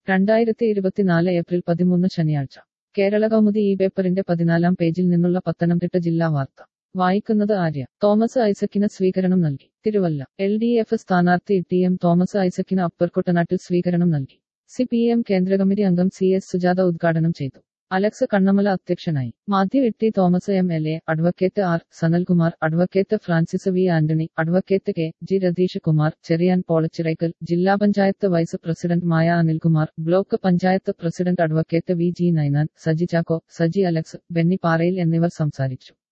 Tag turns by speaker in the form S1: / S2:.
S1: രണ്ടായിരത്തി ഇരുപത്തിനാല് ഏപ്രിൽ പതിമൂന്ന് ശനിയാഴ്ച കേരള കൗമുദി ഈ പേപ്പറിന്റെ പതിനാലാം പേജിൽ നിന്നുള്ള പത്തനംതിട്ട ജില്ലാ വാർത്ത വായിക്കുന്നത് ആര്യ തോമസ് ഐസക്കിന് സ്വീകരണം നൽകി തിരുവല്ല എൽ ഡി എഫ് സ്ഥാനാർത്ഥി ടി എം തോമസ് ഐസക്കിന് അപ്പർ കുട്ടനാട്ടിൽ സ്വീകരണം നൽകി സി പി എം കേന്ദ്ര കമ്മിറ്റി അംഗം സി എസ് സുജാത ഉദ്ഘാടനം ചെയ്തു അലക്സ് കണ്ണമല അധ്യക്ഷനായി Mathew Itty Thomas M L A advocate R Sanalkumar advocate Francis V Antony advocate K G Ratheesh Kumar Cheriyan Polachirackal ജില്ലാ panchayat vice president Maya Anilkumar block panchayat president advocate V G Ninan Saji Chacko Saji Alex Benny പാറയിൽ എന്നിവർ സംസാരിച്ചു